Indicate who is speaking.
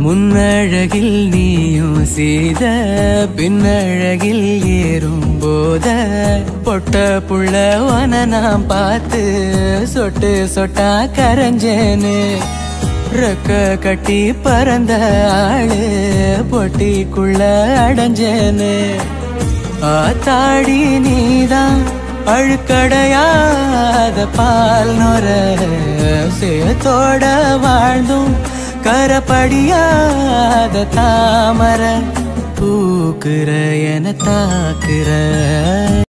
Speaker 1: முன்னழகில் நீயும் செய்த பின்னழகில் ஏறும் போத பொட்ட புள்ள உன நான் பார்த்து சொட்டு சொட்டா கரைஞ்சேன்னு ரெக்க கட்டி பறந்த ஆளு பொட்டிக்குள்ள அடைஞ்சேன்னு ஆத்தாடி நீதான் அழுக்கடையாத பால் நொர சேத்தோட வாழ்ந்தும் கரப்படியாத தாமர பூக்குற என தாக்குற